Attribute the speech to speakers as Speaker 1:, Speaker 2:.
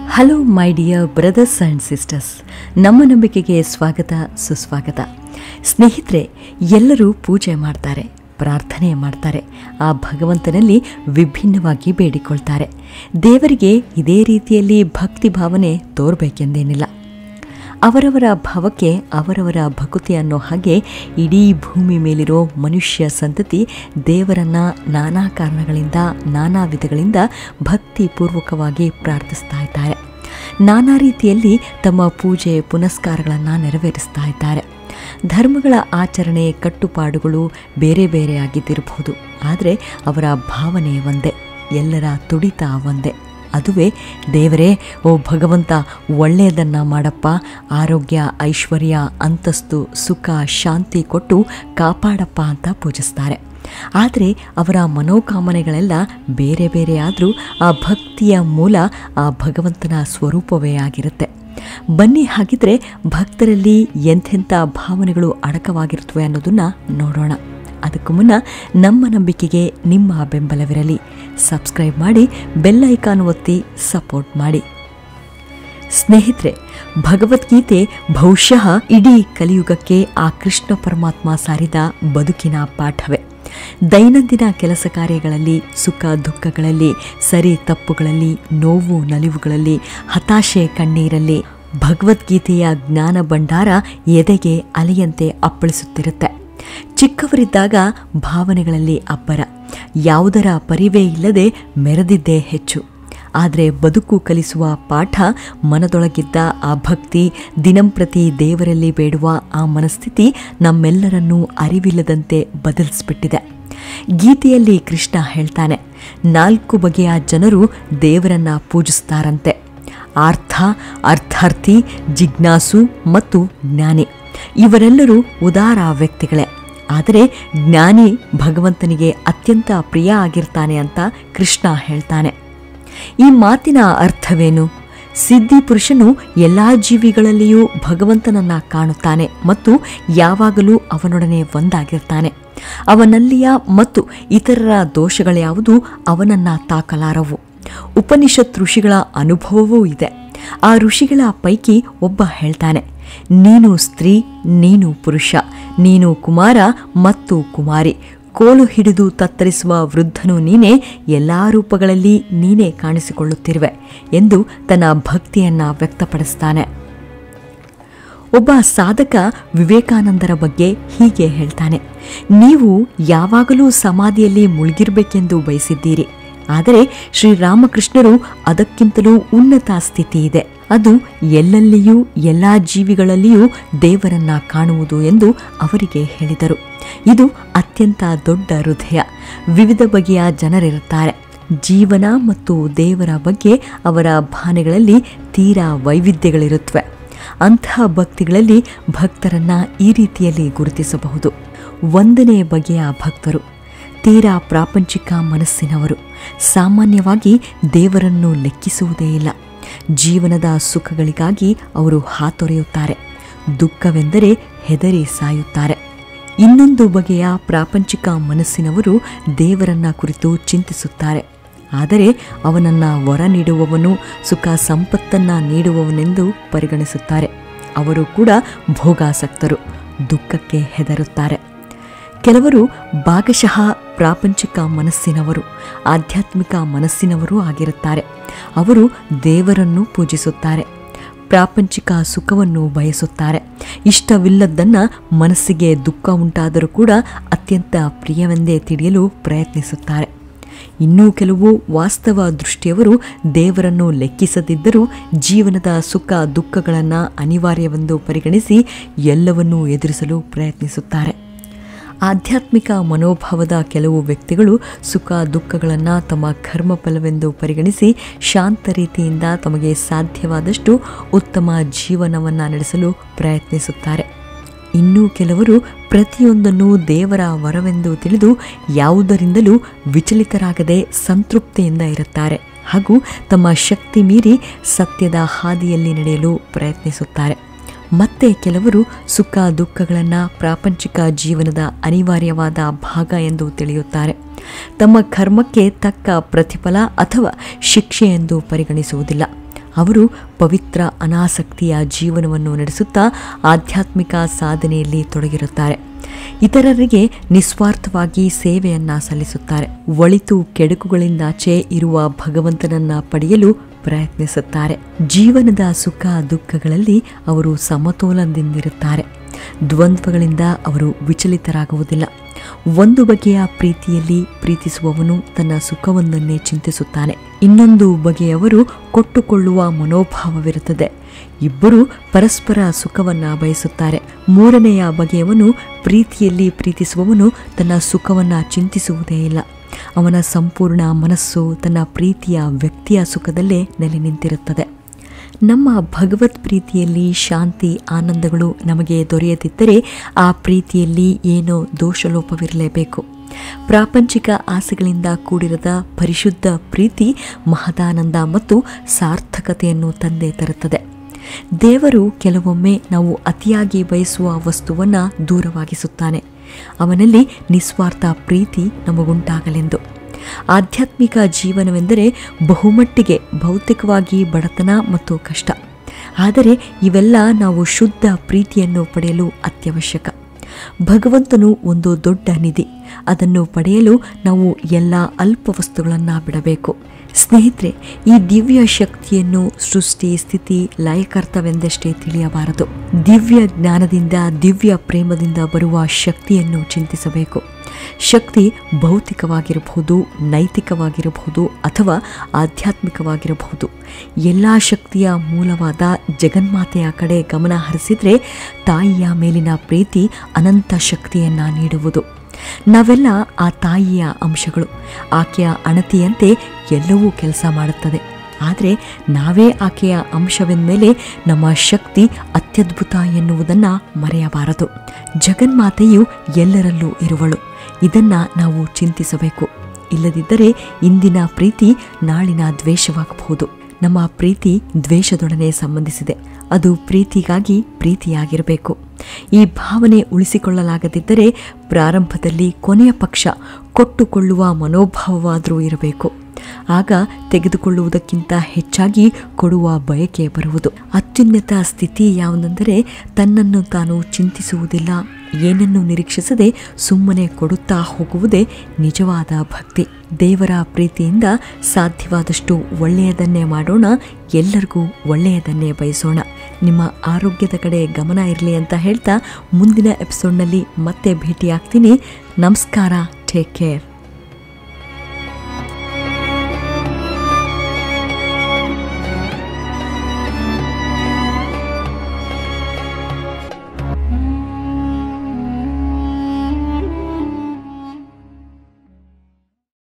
Speaker 1: hello my dear brothers and sisters ನಮ್ಮ ನಂಬಿಕೆಗೆ ಸ್ವಾಗತ ಸುಸ್ವಾಗತ ಸ್ನೇಹಿತರೆ ಎಲ್ಲರೂ ಪೂಜೆ ಮಾಡ್ತಾರೆ ಪ್ರಾರ್ಥನೆ ಮಾಡ್ತಾರೆ ಆ ಭಗವಂತನಲ್ಲಿ ವಿಭಿನ್ನವಾಗಿ ಬೇಡಿಕೊಳ್ತಾರೆ ದೇವರಿಗೆ ಇದೇ ರೀತಿಯಲ್ಲಿ ಭಕ್ತಿ ಭಾವನೆ ತೋರಬೇಕೆಂದೇನಿಲ್ಲ ಅವರವರ ಭಾವಕ್ಕೆ ಅವರವರ ಭಕುತಿ ಅನ್ನೋ ಹಾಗೆ ಇಡೀ ಭೂಮಿ ಮೇಲಿರೋ ಮನುಷ್ಯ ಸಂತತಿ ದೇವರನ್ನ ನಾನಾ ಕಾರಣಗಳಿಂದ ನಾನಾ ವಿಧಗಳಿಂದ ಭಕ್ತಿಪೂರ್ವಕವಾಗಿ ಪ್ರಾರ್ಥಿಸ್ತಾ ಇದ್ದಾರೆ ನಾನಾ ರೀತಿಯಲ್ಲಿ ತಮ್ಮ ಪೂಜೆ ಪುನಸ್ಕಾರಗಳನ್ನು ನೆರವೇರಿಸ್ತಾ ಇದ್ದಾರೆ ಧರ್ಮಗಳ ಆಚರಣೆ ಕಟ್ಟುಪಾಡುಗಳು ಬೇರೆ ಬೇರೆ ಆಗಿದ್ದಿರಬಹುದು ಆದರೆ ಅವರ ಭಾವನೆ ಒಂದೇ ಎಲ್ಲರ ತುಡಿತ ಒಂದೇ ಅದುವೇ ದೇವರೇ ಓ ಭಗವಂತ ಒಳ್ಳೆಯದನ್ನು ಮಾಡಪ್ಪ ಆರೋಗ್ಯ ಐಶ್ವರ್ಯ ಅಂತಸ್ತು ಸುಖ ಶಾಂತಿ ಕೊಟ್ಟು ಕಾಪಾಡಪ್ಪ ಅಂತ ಪೂಜಿಸ್ತಾರೆ ಆದರೆ ಅವರ ಮನೋಕಾಮನೆಗಳೆಲ್ಲ ಬೇರೆ ಬೇರೆ ಆದರೂ ಆ ಭಕ್ತಿಯ ಮೂಲ ಆ ಭಗವಂತನ ಸ್ವರೂಪವೇ ಆಗಿರುತ್ತೆ ಬನ್ನಿ ಹಾಗಿದ್ರೆ ಭಕ್ತರಲ್ಲಿ ಎಂಥೆಂಥ ಭಾವನೆಗಳು ಅಡಕವಾಗಿರುತ್ತವೆ ಅನ್ನೋದನ್ನು ನೋಡೋಣ ಅದಕ್ಕೂ ಮುನ್ನ ನಮ್ಮ ನಂಬಿಕೆಗೆ ನಿಮ್ಮ ಬೆಂಬಲವಿರಲಿ ಸಬ್ಸ್ಕ್ರೈಬ್ ಮಾಡಿ ಬೆಲ್ ಐಕಾನ್ ಒತ್ತಿ ಸಪೋರ್ಟ್ ಮಾಡಿ ಸ್ನೇಹಿತರೆ ಭಗವದ್ಗೀತೆ ಬಹುಶಃ ಇಡೀ ಕಲಿಯುಗಕ್ಕೆ ಆ ಕೃಷ್ಣ ಪರಮಾತ್ಮ ಸಾರಿದ ಬದುಕಿನ ಪಾಠವೇ ದೈನಂದಿನ ಕೆಲಸ ಕಾರ್ಯಗಳಲ್ಲಿ ಸುಖ ದುಃಖಗಳಲ್ಲಿ ಸರಿ ತಪ್ಪುಗಳಲ್ಲಿ ನೋವು ನಲಿವುಗಳಲ್ಲಿ ಹತಾಶೆ ಕಣ್ಣೀರಲ್ಲಿ ಭಗವದ್ಗೀತೆಯ ಜ್ಞಾನ ಭಂಡಾರ ಎದೆಗೆ ಅಲೆಯಂತೆ ಅಪ್ಪಳಿಸುತ್ತಿರುತ್ತೆ ಚಿಕ್ಕವರಿದ್ದಾಗ ಭಾವನೆಗಳಲ್ಲಿ ಅಬ್ಬರ ಯಾವುದರ ಪರಿವೇ ಇಲ್ಲದೆ ಮೆರೆದಿದ್ದೇ ಹೆಚ್ಚು ಆದರೆ ಬದುಕು ಕಲಿಸುವ ಪಾಠ ಮನದೊಳಗಿದ್ದ ಆ ಭಕ್ತಿ ದಿನಂಪ್ರತಿ ದೇವರಲ್ಲಿ ಬೇಡುವ ಆ ಮನಸ್ಥಿತಿ ನಮ್ಮೆಲ್ಲರನ್ನೂ ಅರಿವಿಲ್ಲದಂತೆ ಬದಲಿಸ್ಬಿಟ್ಟಿದೆ ಗೀತೆಯಲ್ಲಿ ಕೃಷ್ಣ ಹೇಳ್ತಾನೆ ನಾಲ್ಕು ಬಗೆಯ ಜನರು ದೇವರನ್ನ ಪೂಜಿಸ್ತಾರಂತೆ ಆರ್ಥ ಅರ್ಥಾರ್ಥಿ ಜಿಜ್ಞಾಸು ಮತ್ತು ಜ್ಞಾನಿ ಇವರೆಲ್ಲರೂ ಉದಾರ ವ್ಯಕ್ತಿಗಳೇ ಆದರೆ ಜ್ಞಾನಿ ಭಗವಂತನಿಗೆ ಅತ್ಯಂತ ಪ್ರಿಯ ಆಗಿರ್ತಾನೆ ಅಂತ ಕೃಷ್ಣ ಹೇಳ್ತಾನೆ ಈ ಮಾತಿನ ಅರ್ಥವೇನು ಸಿದ್ಧಿ ಪುರುಷನು ಎಲ್ಲ ಜೀವಿಗಳಲ್ಲಿಯೂ ಭಗವಂತನನ್ನ ಕಾಣುತ್ತಾನೆ ಮತ್ತು ಯಾವಾಗಲೂ ಅವನೊಡನೆ ಒಂದಾಗಿರ್ತಾನೆ ಅವನಲ್ಲಿಯ ಮತ್ತು ಇತರರ ದೋಷಗಳ್ಯಾವುದು ಅವನನ್ನ ತಾಕಲಾರವು ಉಪನಿಷತ್ ಋಷಿಗಳ ಅನುಭವವೂ ಇದೆ ಆ ಋಷಿಗಳ ಪೈಕಿ ಒಬ್ಬ ಹೇಳ್ತಾನೆ ನೀನು ಸ್ತ್ರೀ ನೀನು ಪುರುಷ ನೀನು ಕುಮಾರ ಮತ್ತು ಕುಮಾರಿ ಕೋಲು ಹಿಡಿದು ತತ್ತರಿಸುವ ವೃದ್ಧನು ನೀನೇ ಎಲ್ಲ ರೂಪಗಳಲ್ಲಿ ನೀನೇ ಕಾಣಿಸಿಕೊಳ್ಳುತ್ತಿರುವೆ ಎಂದು ತನ್ನ ಭಕ್ತಿಯನ್ನ ವ್ಯಕ್ತಪಡಿಸ್ತಾನೆ ಒಬ್ಬ ಸಾಧಕ ವಿವೇಕಾನಂದರ ಬಗ್ಗೆ ಹೀಗೆ ಹೇಳ್ತಾನೆ ನೀವು ಯಾವಾಗಲೂ ಸಮಾಧಿಯಲ್ಲಿ ಮುಳುಗಿರಬೇಕೆಂದು ಬಯಸಿದ್ದೀರಿ ಆದರೆ ಶ್ರೀರಾಮಕೃಷ್ಣರು ಅದಕ್ಕಿಂತಲೂ ಉನ್ನತ ಸ್ಥಿತಿ ಇದೆ ಅದು ಎಲ್ಲೆಲ್ಲಿಯೂ ಎಲ್ಲ ಜೀವಿಗಳಲ್ಲಿಯೂ ದೇವರನ್ನ ಕಾಣುವುದು ಎಂದು ಅವರಿಗೆ ಹೇಳಿದರು ಇದು ಅತ್ಯಂತ ದೊಡ್ಡ ಹೃದಯ ವಿವಿಧ ಬಗೆಯ ಜನರಿರುತ್ತಾರೆ ಜೀವನ ಮತ್ತು ದೇವರ ಬಗ್ಗೆ ಅವರ ಭಾನೆಗಳಲ್ಲಿ ತೀರಾ ವೈವಿಧ್ಯಗಳಿರುತ್ತವೆ ಅಂತಹ ಭಕ್ತಿಗಳಲ್ಲಿ ಭಕ್ತರನ್ನ ಈ ರೀತಿಯಲ್ಲಿ ಗುರುತಿಸಬಹುದು ಒಂದನೇ ಬಗೆಯ ಭಕ್ತರು ತೀರಾ ಪ್ರಾಪಂಚಿಕ ಮನಸ್ಸಿನವರು ಸಾಮಾನ್ಯವಾಗಿ ದೇವರನ್ನು ಲೆಕ್ಕಿಸುವುದೇ ಇಲ್ಲ ಜೀವನದ ಸುಖಗಳಿಗಾಗಿ ಅವರು ಹಾತೊರೆಯುತ್ತಾರೆ ದುಃಖವೆಂದರೆ ಹೆದರಿ ಸಾಯುತ್ತಾರೆ ಇನ್ನೊಂದು ಬಗೆಯ ಪ್ರಾಪಂಚಿಕ ಮನಸ್ಸಿನವರು ದೇವರನ್ನ ಕುರಿತು ಚಿಂತಿಸುತ್ತಾರೆ ಆದರೆ ಅವನನ್ನ ವರ ನೀಡುವವನು ಸುಖ ಸಂಪತ್ತನ್ನ ನೀಡುವವನೆಂದು ಪರಿಗಣಿಸುತ್ತಾರೆ ಅವರು ಕೂಡ ಭೋಗಾಸಕ್ತರು ದುಃಖಕ್ಕೆ ಹೆದರುತ್ತಾರೆ ಕೆಲವರು ಭಾಗಶಃ ಪ್ರಾಪಂಚಿಕ ಮನಸ್ಸಿನವರು ಆಧ್ಯಾತ್ಮಿಕ ಮನಸ್ಸಿನವರೂ ಆಗಿರುತ್ತಾರೆ ಅವರು ದೇವರನ್ನು ಪೂಜಿಸುತ್ತಾರೆ ಪ್ರಾಪಂಚಿಕ ಸುಖವನ್ನು ಬಯಸುತ್ತಾರೆ ಇಷ್ಟವಿಲ್ಲದ್ದನ್ನು ಮನಸ್ಸಿಗೆ ದುಃಖ ಉಂಟಾದರೂ ಕೂಡ ಅತ್ಯಂತ ಪ್ರಿಯವೆಂದೇ ತಿಳಿಯಲು ಪ್ರಯತ್ನಿಸುತ್ತಾರೆ ಇನ್ನೂ ಕೆಲವು ವಾಸ್ತವ ದೃಷ್ಟಿಯವರು ದೇವರನ್ನು ಲೆಕ್ಕಿಸದಿದ್ದರೂ ಜೀವನದ ಸುಖ ದುಃಖಗಳನ್ನು ಅನಿವಾರ್ಯವೆಂದು ಪರಿಗಣಿಸಿ ಎಲ್ಲವನ್ನೂ ಎದುರಿಸಲು ಪ್ರಯತ್ನಿಸುತ್ತಾರೆ ಆಧ್ಯಾತ್ಮಿಕ ಮನೋಭಾವದ ಕೆಲವು ವ್ಯಕ್ತಿಗಳು ಸುಖ ದುಃಖಗಳನ್ನು ತಮ್ಮ ಕರ್ಮಫಲವೆಂದು ಪರಿಗಣಿಸಿ ಶಾಂತ ರೀತಿಯಿಂದ ತಮಗೆ ಸಾಧ್ಯವಾದಷ್ಟು ಉತ್ತಮ ಜೀವನವನ್ನು ನಡೆಸಲು ಪ್ರಯತ್ನಿಸುತ್ತಾರೆ ಇನ್ನೂ ಕೆಲವರು ಪ್ರತಿಯೊಂದನ್ನು ದೇವರ ವರವೆಂದು ತಿಳಿದು ಯಾವುದರಿಂದಲೂ ವಿಚಲಿತರಾಗದೆ ಸಂತೃಪ್ತಿಯಿಂದ ಇರುತ್ತಾರೆ ಹಾಗೂ ತಮ್ಮ ಶಕ್ತಿ ಮೀರಿ ಸತ್ಯದ ಹಾದಿಯಲ್ಲಿ ನಡೆಯಲು ಪ್ರಯತ್ನಿಸುತ್ತಾರೆ ಮತ್ತೆ ಕೆಲವರು ಸುಖ ದುಃಖಗಳನ್ನು ಪ್ರಾಪಂಚಿಕ ಜೀವನದ ಅನಿವಾರ್ಯವಾದ ಭಾಗ ಎಂದು ತಿಳಿಯುತ್ತಾರೆ ತಮ್ಮ ಕರ್ಮಕ್ಕೆ ತಕ್ಕ ಪ್ರತಿಫಲ ಅಥವಾ ಶಿಕ್ಷೆ ಎಂದು ಪರಿಗಣಿಸುವುದಿಲ್ಲ ಅವರು ಪವಿತ್ರ ಅನಾಸಕ್ತಿಯ ಜೀವನವನ್ನು ನಡೆಸುತ್ತಾ ಆಧ್ಯಾತ್ಮಿಕ ಸಾಧನೆಯಲ್ಲಿ ತೊಡಗಿರುತ್ತಾರೆ ಇತರರಿಗೆ ನಿಸ್ವಾರ್ಥವಾಗಿ ಸೇವೆಯನ್ನ ಸಲ್ಲಿಸುತ್ತಾರೆ ಒಳಿತು ಕೆಡುಕುಗಳಿಂದಾಚೆ ಇರುವ ಭಗವಂತನನ್ನ ಪಡೆಯಲು ಪ್ರಯತ್ನಿಸುತ್ತಾರೆ ಜೀವನದ ಸುಖ ದುಃಖಗಳಲ್ಲಿ ಅವರು ಸಮತೋಲನದಿಂದಿರುತ್ತಾರೆ ದ್ವಂದ್ವಗಳಿಂದ ಅವರು ವಿಚಲಿತರಾಗುವುದಿಲ್ಲ ಒಂದು ಬಗೆಯ ಪ್ರೀತಿಯಲ್ಲಿ ಪ್ರೀತಿಸುವವನು ತನ್ನ ಸುಖವೊಂದನ್ನೇ ಚಿಂತಿಸುತ್ತಾನೆ ಇನ್ನೊಂದು ಬಗೆಯವರು ಕೊಟ್ಟುಕೊಳ್ಳುವ ಮನೋಭಾವವಿರುತ್ತದೆ ಇಬ್ಬರು ಪರಸ್ಪರ ಸುಖವನ್ನ ಬಯಸುತ್ತಾರೆ ಮೂರನೆಯ ಬಗೆಯವನು ಪ್ರೀತಿಯಲ್ಲಿ ಪ್ರೀತಿಸುವವನು ತನ್ನ ಸುಖವನ್ನ ಚಿಂತಿಸುವುದೇ ಇಲ್ಲ ಅವನ ಸಂಪೂರ್ಣ ಮನಸ್ಸು ತನ್ನ ಪ್ರೀತಿಯ ವ್ಯಕ್ತಿಯ ಸುಖದಲ್ಲೇ ನೆಲೆ ನಿಂತಿರುತ್ತದೆ ನಮ್ಮ ಭಗವತ್ ಪ್ರೀತಿಯಲ್ಲಿ ಶಾಂತಿ ಆನಂದಗಳು ನಮಗೆ ದೊರೆಯದಿದ್ದರೆ ಆ ಪ್ರೀತಿಯಲ್ಲಿ ಏನೋ ದೋಷಲೋಪವಿರಲೇಬೇಕು ಪ್ರಾಪಂಚಿಕ ಆಸೆಗಳಿಂದ ಕೂಡಿರದ ಪರಿಶುದ್ಧ ಪ್ರೀತಿ ಮಹದಾನಂದ ಮತ್ತು ಸಾರ್ಥಕತೆಯನ್ನು ತಂದೆ ತರುತ್ತದೆ ದೇವರು ಕೆಲವೊಮ್ಮೆ ನಾವು ಅತಿಯಾಗಿ ಬಯಸುವ ವಸ್ತುವನ್ನು ದೂರವಾಗಿಸುತ್ತಾನೆ ಅವನಲ್ಲಿ ನಿಸ್ವಾರ್ಥ ಪ್ರೀತಿ ನಮಗುಂಟಾಗಲೆಂದು ಆಧ್ಯಾತ್ಮಿಕ ಜೀವನವೆಂದರೆ ಬಹುಮಟ್ಟಿಗೆ ಭೌತಿಕವಾಗಿ ಬಡತನ ಮತ್ತು ಕಷ್ಟ ಆದರೆ ಇವೆಲ್ಲ ನಾವು ಶುದ್ಧ ಪ್ರೀತಿಯನ್ನು ಪಡೆಯಲು ಅತ್ಯವಶ್ಯಕ ಭಗವಂತನು ಒಂದು ದೊಡ್ಡ ನಿಧಿ ಅದನ್ನು ಪಡೆಯಲು ನಾವು ಎಲ್ಲ ಅಲ್ಪ ವಸ್ತುಗಳನ್ನು ಬಿಡಬೇಕು ಸ್ನೇಹಿತರೆ ಈ ದಿವ್ಯ ಶಕ್ತಿಯನ್ನು ಸೃಷ್ಟಿ ಸ್ಥಿತಿ ಲಯಕರ್ತವೆಂದಷ್ಟೇ ತಿಳಿಯಬಾರದು ದಿವ್ಯ ಜ್ಞಾನದಿಂದ ದಿವ್ಯ ಪ್ರೇಮದಿಂದ ಬರುವ ಶಕ್ತಿಯನ್ನು ಚಿಂತಿಸಬೇಕು ಶಕ್ತಿ ಭೌತಿಕವಾಗಿರಬಹುದು ನೈತಿಕವಾಗಿರಬಹುದು ಅಥವಾ ಆಧ್ಯಾತ್ಮಿಕವಾಗಿರಬಹುದು ಎಲ್ಲ ಶಕ್ತಿಯ ಮೂಲವಾದ ಜಗನ್ಮಾತೆಯ ಕಡೆ ಗಮನ ಹರಿಸಿದರೆ ತಾಯಿಯ ಮೇಲಿನ ಪ್ರೀತಿ ಅನಂತ ಶಕ್ತಿಯನ್ನು ನೀಡುವುದು ನಾವೆಲ್ಲ ಆ ತಾಯಿಯ ಅಂಶಗಳು ಆಕೆಯ ಅಣತಿಯಂತೆ ಎಲ್ಲವೂ ಕೆಲಸ ಮಾಡುತ್ತದೆ ಆದರೆ ನಾವೇ ಆಕೆಯ ಅಂಶವೆಂದಮೇಲೆ ನಮ್ಮ ಶಕ್ತಿ ಅತ್ಯದ್ಭುತ ಎನ್ನುವುದನ್ನು ಮರೆಯಬಾರದು ಜಗನ್ಮಾತೆಯು ಎಲ್ಲರಲ್ಲೂ ಇರುವಳು ಇದನ್ನು ನಾವು ಚಿಂತಿಸಬೇಕು ಇಲ್ಲದಿದ್ದರೆ ಇಂದಿನ ಪ್ರೀತಿ ನಾಳಿನ ದ್ವೇಷವಾಗಬಹುದು ನಮ್ಮ ಪ್ರೀತಿ ದ್ವೇಷದೊಡನೆ ಸಂಬಂಧಿಸಿದೆ ಅದು ಪ್ರೀತಿಗಾಗಿ ಪ್ರೀತಿಯಾಗಿರಬೇಕು ಈ ಭಾವನೆ ಉಳಿಸಿಕೊಳ್ಳಲಾಗದಿದ್ದರೆ ಪ್ರಾರಂಭದಲ್ಲಿ ಕೊನೆಯ ಪಕ್ಷ ಕೊಟ್ಟುಕೊಳ್ಳುವ ಮನೋಭಾವವಾದರೂ ಇರಬೇಕು ಆಗ ತೆಗೆದುಕೊಳ್ಳುವುದಕ್ಕಿಂತ ಹೆಚ್ಚಾಗಿ ಕೊಡುವ ಬಯಕೆ ಬರುವುದು ಅತ್ಯುನ್ನತ ಸ್ಥಿತಿ ಯಾವುದೆಂದರೆ ತನ್ನನ್ನು ತಾನು ಚಿಂತಿಸುವುದಿಲ್ಲ ಏನನ್ನು ನಿರೀಕ್ಷಿಸದೆ ಸುಮ್ಮನೆ ಕೊಡುತ್ತಾ ಹೋಗುವುದೇ ನಿಜವಾದ ಭಕ್ತಿ ದೇವರ ಪ್ರೀತಿಯಿಂದ ಸಾಧ್ಯವಾದಷ್ಟು ಒಳ್ಳೆಯದನ್ನೇ ಮಾಡೋಣ ಎಲ್ಲರಿಗೂ ಒಳ್ಳೆಯದನ್ನೇ ಬಯಸೋಣ ನಿಮ್ಮ ಆರೋಗ್ಯದ ಕಡೆ ಗಮನ ಇರಲಿ ಅಂತ ಹೇಳ್ತಾ ಮುಂದಿನ ಎಪಿಸೋಡ್ನಲ್ಲಿ ಮತ್ತೆ ಭೇಟಿಯಾಗ್ತೀನಿ ನಮಸ್ಕಾರ ಟೇಕ್ ಕೇರ್